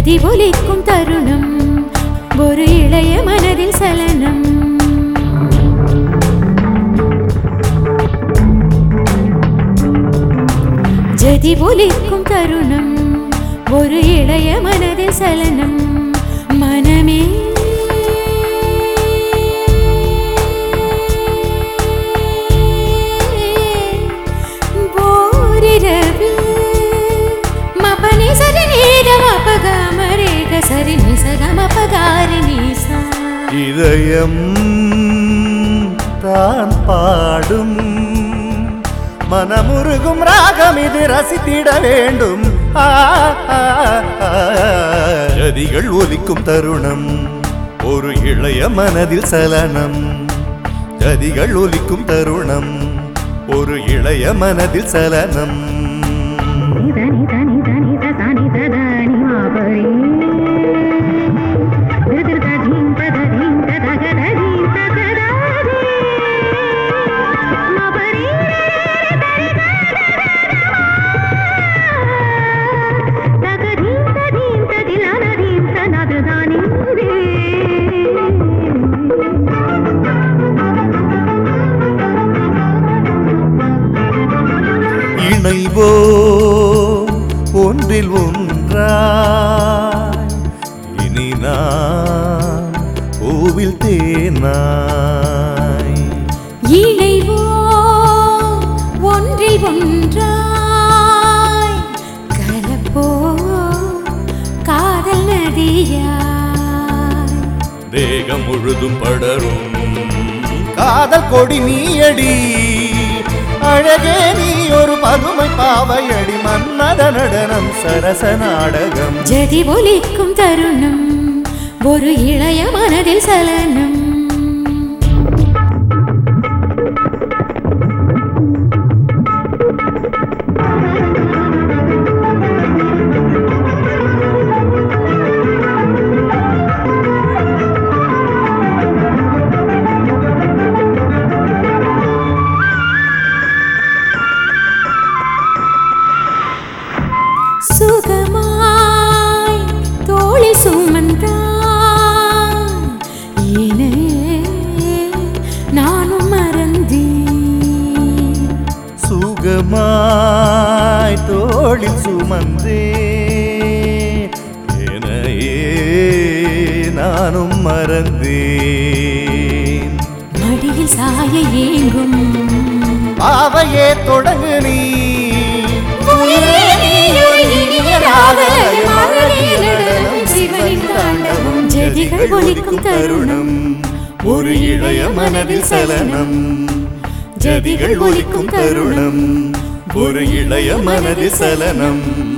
ஜதி ஒலிக்கும் தருணம் ஒரு இளைய மனதில் சலனம் ஜதி ஒலிக்கும் தருணம் ஒரு இளைய மனதில் சலனம் மனமே போரிரவில் மபனி சரி நீரம் அபகாமரேக சரி நிசகம் அபகாரி நீசா இதயம் தான் பாடும் மனமுருகும் ராகம் இது ரசித்திட வேண்டும் ஆ, ஆ, ஆ. ஜதிகள் ஒலிக்கும் தருணம் ஒரு இளைய மனதில் சலனம் ஜதிகள் ஒலிக்கும் தருணம் ஒரு இளைய மனதில் சலனம் దని దని దని దని దని మాబరి దిర్ దదీం దదీం దదగదీం దదదది మాబరి దగదీం దదీం దదిలనదీం తనదదాని இணைவோ ஒன்றில் ஒன்றாய் இனி நான் கோவில் தேனாய் இணைவோ ஒன்றில் ஒன்றாய் கலப்போ காதல் நதியாய் தேகம் முழுதும் படரும் காதல் கொடி நீயடி அழகே நீ ஒரு பதுமை பாவையடி மன்மத நடனம் சரச நாடகம் ஜதி ஒலிக்கும் தருணம் ஒரு இளைய மனதில் சலனம் சுகமாய் தோழி சுமந்தான் ஏனே நானும் மறந்தேன் சுகமாய் தோளில் சுமந்தே எனையே நானும் மறந்தேன் மடியில் சாய ஏங்கும் பாவையே தொடங்கு நீ உயிரே நீ ஒரு இனிய ராகலயம், அழகிய நடனம், சிவனின் தாண்டவம், ஜதிகள் ஒலிக்கும் தருணம் ஒரு இளைய மனதில் சலனம் ஜதிகள் ஒலிக்கும் தருணம் ஒரு இளைய மனதில் சலனம்